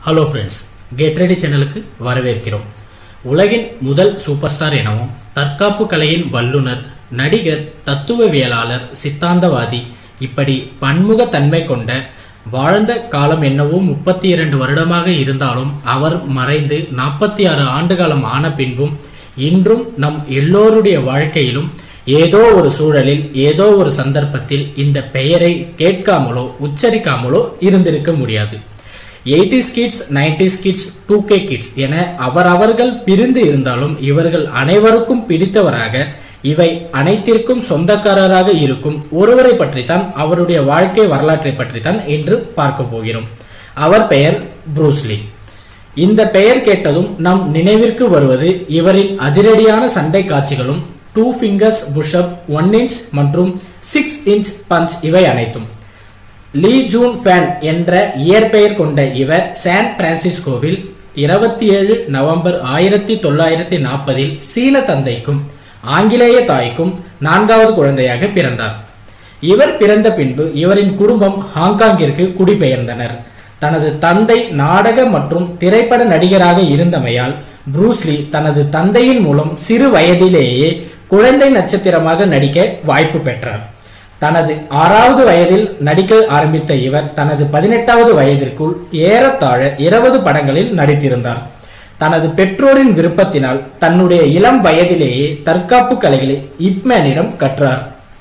hello friends get ready சேனலுக்கு வரவேற்கிறோம் உலகின் முதல் சூப்பர் ஸ்டார் எனவும் தற்காப்பு கலையின் வல்லுனர் நடிகர் தத்துவவியலாளர் சித்தாந்தவாதி இப்படி பன்முகத்தன்மை கொண்ட வாழ்ந்த காலம் என்னவோ முப்பத்தி இரண்டு வருடமாக இருந்தாலும் அவர் மறைந்து நாற்பத்தி ஆறு ஆண்டுகாலம் ஆன பின்பும் இன்றும் நம் எல்லோருடைய வாழ்க்கையிலும் ஏதோ ஒரு சூழலில் ஏதோ ஒரு சந்தர்ப்பத்தில் இந்த பெயரை கேட்காமலோ உச்சரிக்காமலோ இருந்திருக்க முடியாது eighties kids nineties kids two K kids என அவரவர்கள் பிரிந்து இருந்தாலும் இவர்கள் அனைவருக்கும் பிடித்தவராக இவை அனைத்திற்கும் சொந்தக்காரராக இருக்கும் ஒருவரை பற்றித்தான் அவருடைய வாழ்க்கை வரலாற்றை பற்றித்தான் இன்று பார்க்க போகிறோம் அவர் பெயர் ப்ரூஸ்லி இந்த பெயர் கேட்டதும் நம் நினைவிற்கு வருவது இவரின் அதிரடியான சண்டை காட்சிகளும் two fingers pushup one inch மற்றும் சிக்ஸ் இன்ச் பஞ்ச் இவை அனைத்தும் லீ ஜூன் ஃபேன் என்ற இயற்பெயர் கொண்ட இவர் சான் பிரான்சிஸ்கோவில் இருபத்தி ஏழு நவம்பர் ஆயிரத்தி தொள்ளாயிரத்தி நாற்பதில் சீன தந்தைக்கும் ஆங்கிலேய தாய்க்கும் நான்காவது குழந்தையாக பிறந்தார் இவர் பிறந்த பின்பு இவரின் குடும்பம் ஹாங்காங்கிற்கு குடிபெயர்ந்தனர் தனது தந்தை நாடக மற்றும் திரைப்பட நடிகராக இருந்தமையால் ப்ரூஸ்லி தனது தந்தையின் மூலம் சிறு வயதிலேயே குழந்தை நட்சத்திரமாக நடிக்க வாய்ப்பு பெற்றார் தனது ஆறாவது வயதில் நடிக்க ஆரம்பித்த இவர் தனது பதினெட்டாவது வயதிற்குள் ஏறத்தாழ இருபது படங்களில் நடித்திருந்தார் தனது பெற்றோரின் விருப்பத்தினால் தன்னுடைய இளம் வயதிலேயே தற்காப்பு கலைகளை இப்மேனிடம் கற்றார்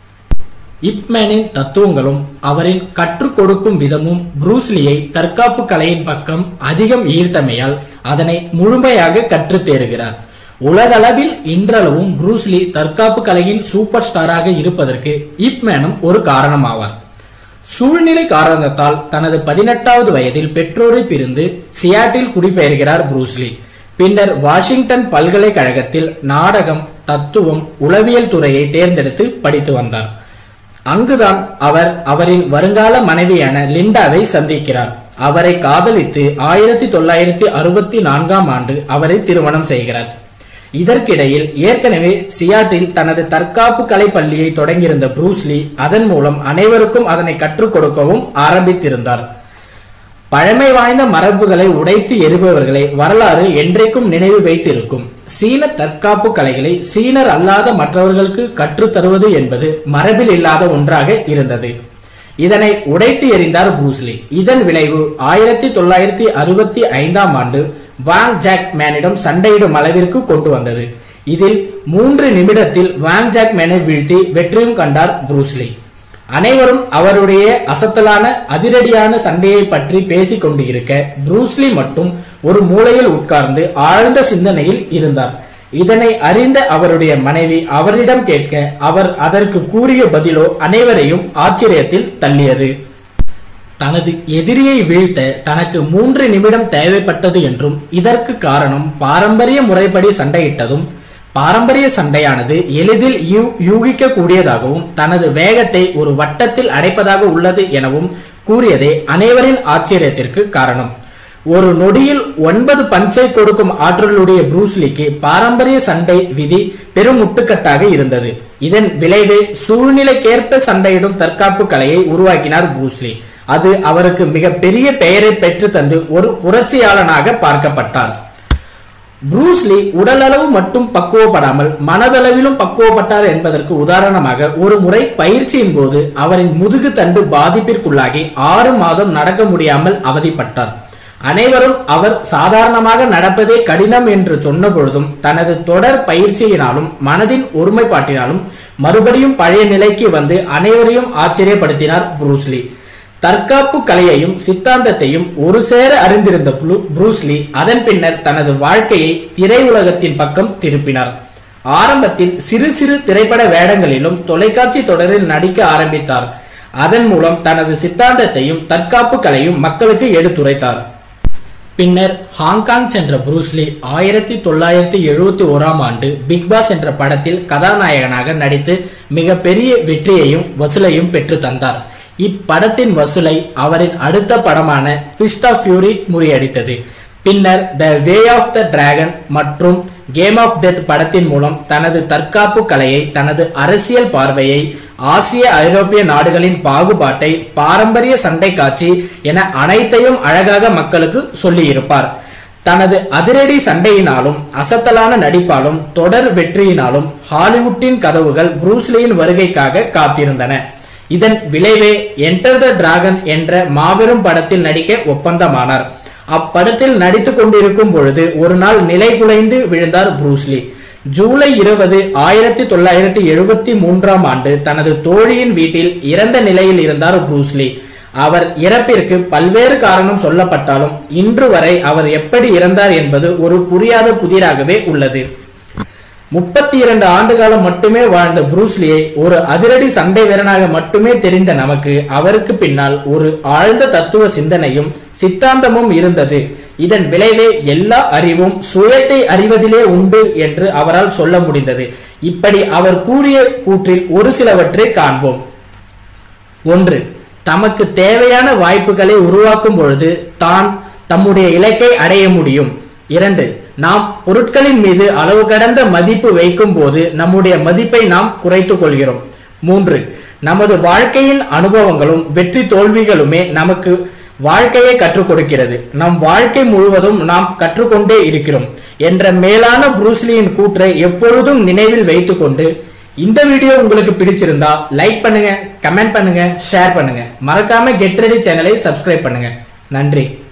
இப்மேனின் தத்துவங்களும் அவரின் கற்றுக் கொடுக்கும் விதமும் ப்ரூஸ்லியை தற்காப்பு கலையின் பக்கம் அதிகம் ஈர்த்தமையால் அதனை முழுமையாக கற்றுத் தேறுகிறார் உலகளவில் இன்றளவும் ப்ரூஸ்லி தற்காப்பு கலையின் சூப்பர் ஸ்டாராக இருப்பதற்கு இப்மேனும் ஒரு காரணமாவார் சூழ்நிலை காரணத்தால் தனது பதினெட்டாவது வயதில் பெற்றோரை பிரிந்து சியாட்டில் குடிபெயர்கிறார் ப்ரூஸ்லி பின்னர் வாஷிங்டன் பல்கலைக்கழகத்தில் நாடகம் தத்துவம் உளவியல் துறையை தேர்ந்தெடுத்து படித்து வந்தார் அங்குதான் அவர் அவரின் வருங்கால மனைவியான லிண்டாவை சந்திக்கிறார் அவரை காதலித்து ஆயிரத்தி தொள்ளாயிரத்தி அறுபத்தி நான்காம் ஆண்டு அவரை திருமணம் செய்கிறார் இதற்கிடையில் ஏற்கனவே சியாட்டில் தனது தற்காப்பு கலை பள்ளியை தொடங்கியிருந்த ப்ரூஸ்லி அதன் மூலம் அனைவருக்கும் அதனை கற்றுக் கொடுக்கவும் ஆரம்பித்திருந்தார் பழமை வாய்ந்த மரபுகளை உடைத்து எரிபவர்களை வரலாறு என்றைக்கும் நினைவு வைத்திருக்கும் சீன தற்காப்பு கலைகளை சீனர் அல்லாத மற்றவர்களுக்கு கற்றுத் தருவது என்பது மரபில் இல்லாத ஒன்றாக இருந்தது இதனை உடைத்து எறிந்தார் ப்ரூஸ்லி இதன் விளைவு ஆயிரத்தி தொள்ளாயிரத்தி அறுபத்தி ஐந்தாம் ஆண்டு வாங் ஜாக் மேனிடம் சண்டையிடும் அளவிற்கு கொண்டு வந்தது இதில் மூன்று நிமிடத்தில் வாங் ஜாக் மேனை வீழ்த்தி வெற்றியும் கண்டார் ப்ரூஸ்லி அனைவரும் அவருடைய அசத்தலான அதிரடியான சண்டையை பற்றி பேசிக் கொண்டு இருக்க ப்ரூஸ்லி மட்டும் ஒரு மூலையில் உட்கார்ந்து ஆழ்ந்த சிந்தனையில் இருந்தார் இதனை அறிந்த அவருடைய மனைவி அவரிடம் கேட்க அவர் அதற்கு கூறிய பதிலோ அனைவரையும் ஆச்சரியத்தில் தள்ளியது தனது எதிரியை வீழ்த்த தனக்கு மூன்று நிமிடம் தேவைப்பட்டது என்றும் இதற்கு காரணம் பாரம்பரிய முறைப்படி சண்டையிட்டதும் பாரம்பரிய சண்டையானது எளிதில் யூகிக்க கூடியதாகவும் தனது வேகத்தை ஒரு வட்டத்தில் அடைப்பதாக உள்ளது எனவும் கூறியதே அனைவரின் ஆச்சரியத்திற்கு காரணம் ஒரு நொடியில் ஒன்பது பஞ்சை கொடுக்கும் ஆற்றலுடைய ப்ரூஸ்லிக்கு பாரம்பரிய சண்டை விதி பெரும் முட்டுக்கட்டாக இருந்தது இதன் விளைவே சூழ்நிலைக்கேற்ப சண்டையிடும் தற்காப்பு கலையை உருவாக்கினார் ப்ரூஸ்லி அது அவருக்கு மிக பெரிய பெயரை பெற்று தந்து ஒரு புரட்சியாளனாக பார்க்கப்பட்டார் ப்ரூஸ்லி உடலளவு மட்டும் பக்குவப்படாமல் மனதளவிலும் பக்குவப்பட்டார் என்பதற்கு உதாரணமாக ஒரு முறை பயிற்சியின் போது அவரின் முதுகு தண்டு பாதிப்பிற்குள்ளாகி ஆறு மாதம் நடக்க முடியாமல் அவதிப்பட்டார் அனைவரும் அவர் சாதாரணமாக நடப்பதே கடினம் என்று சொன்ன பொழுதும் தனது தொடர் பயிற்சியினாலும் மனதின் ஒருமைப்பாட்டினாலும் மறுபடியும் பழைய நிலைக்கு வந்து அனைவரையும் ஆச்சரியப்படுத்தினார் புரூஸ்லி தற்காப்பு கலையையும் சித்தாந்தத்தையும் ஒரு சேர அறிந்திருந்த புரூஸ்லி அதன் பின்னர் தனது வாழ்க்கையை திரையுலகத்தின் பக்கம் திருப்பினார் ஆரம்பத்தில் சிறு சிறு திரைப்பட வேடங்களிலும் தொலைக்காட்சி தொடரில் நடிக்க ஆரம்பித்தார் அதன் மூலம் தனது சித்தாந்தத்தையும் தற்காப்பு கலையும் மக்களுக்கு எடுத்துரைத்தார் பின்னர் ஹாங்காங் சென்ற புரூஸ்லி ஆயிரத்தி தொள்ளாயிரத்தி எழுபத்தி ஓராம் ஆண்டு பிக் பாஸ் என்ற படத்தில் கதாநாயகனாக நடித்து மிக பெரிய வெற்றியையும் வசூலையும் பெற்று தந்தார் இப்படத்தின் வசூலை அவரின் அடுத்த படமான ஃபிஸ்ட் ஆஃப் ஃபியூரி முறியடித்தது பின்னர் the way of the dragon மற்றும் கேம் ஆஃப் டெத் படத்தின் மூலம் தனது தற்காப்பு கலையை தனது அரசியல் பார்வையை ஆசிய ஐரோப்பிய நாடுகளின் பாகுபாட்டை பாரம்பரிய சண்டை காட்சி என அனைத்தையும் அழகாக மக்களுக்கு சொல்லியிருப்பார் தனது அதிரடி சண்டையினாலும் அசத்தலான நடிப்பாலும் தொடர் வெற்றியினாலும் ஹாலிவுட்டின் கதவுகள் புரூஸ்லியின் வருகைக்காக காத்திருந்தன இதன் விளைவே என்டர் த டிராகன் என்ற மாபெரும் படத்தில் நடிக்க ஒப்பந்தமானார் அப்படத்தில் நடித்துக் கொண்டிருக்கும் பொழுது ஒரு நாள் நிலை குலைந்து விழுந்தார் புரூஸ்லி ஜூலை இருபது ஆயிரத்தி தொள்ளாயிரத்தி எழுபத்தி மூன்றாம் ஆண்டு தனது தோழியின் வீட்டில் இறந்த நிலையில் இருந்தார் புரூஸ்லி அவர் இறப்பிற்கு பல்வேறு காரணம் சொல்லப்பட்டாலும் இன்று வரை அவர் எப்படி இறந்தார் என்பது ஒரு புரியாத புதிராகவே உள்ளது முப்பத்தி இரண்டு ஆண்டு காலம் மட்டுமே வாழ்ந்த புரூஸ்லியை ஒரு அதிரடி சண்டை வீரனாக மட்டுமே தெரிந்த நமக்கு அவருக்கு பின்னால் ஒரு ஆழ்ந்த தத்துவ சிந்தனையும் சித்தாந்தமும் இருந்தது இதன் விளைவே எல்லா அறிவும் சுயத்தை அறிவதிலே உண்டு என்று அவரால் சொல்ல முடிந்தது இப்படி அவர் கூறிய கூற்றில் ஒரு சிலவற்றை காண்போம் ஒன்று தமக்கு தேவையான வாய்ப்புகளை உருவாக்கும் பொழுது தான் தம்முடைய இலக்கை அடைய முடியும் இரண்டு நாம் பொருட்களின் மீது அளவு கடந்த மதிப்பு வைக்கும் போது நம்முடைய மதிப்பை நாம் குறைத்துக் கொள்கிறோம் மூன்று நமது வாழ்க்கையின் அனுபவங்களும் வெற்றி தோல்விகளுமே நமக்கு வாழ்க்கையை கற்றுக் கொடுக்கிறது நம் வாழ்க்கை முழுவதும் நாம் கற்றுக்கொண்டே இருக்கிறோம் என்ற மேலான புரூஸ்லியின் கூற்றை எப்பொழுதும் நினைவில் வைத்துக்கொண்டு இந்த வீடியோ உங்களுக்கு பிடிச்சிருந்தா லைக் பண்ணுங்க கமெண்ட் பண்ணுங்க ஷேர் பண்ணுங்க மறக்காம கெட் ரெடி சேனலை சப்ஸ்கிரைப் பண்ணுங்க நன்றி